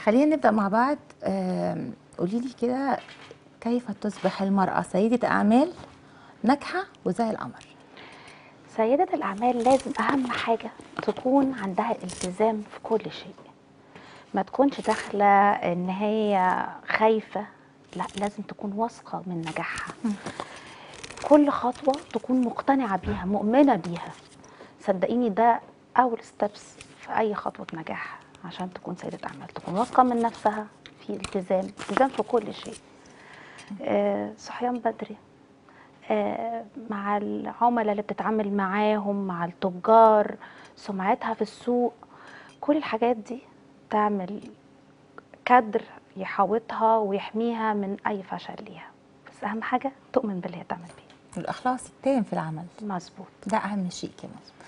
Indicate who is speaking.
Speaker 1: خلينا نبدا مع بعض آم، قولي لي كده كيف تصبح المراه سيده اعمال ناجحه وزي القمر
Speaker 2: سيدة الأعمال لازم أهم حاجة تكون عندها التزام في كل شيء ما تكونش داخلة إن هي خايفة لا لازم تكون واثقة من نجاحها كل خطوة تكون مقتنعة بيها مؤمنة بيها صدقيني ده أول ستبس في أي خطوة نجاح عشان تكون سيدة أعمال تكون واثقة من نفسها في التزام التزام في كل شيء آه، صحيان بدري آه، مع العملاء اللي بتتعامل معاهم مع التجار سمعتها في السوق كل الحاجات دي تعمل كدر يحاوطها ويحميها من اي فشل ليها بس اهم حاجه تؤمن باللي هي تعمل بيه
Speaker 1: الاخلاص التام في العمل
Speaker 2: مظبوط
Speaker 1: ده اهم شيء كمان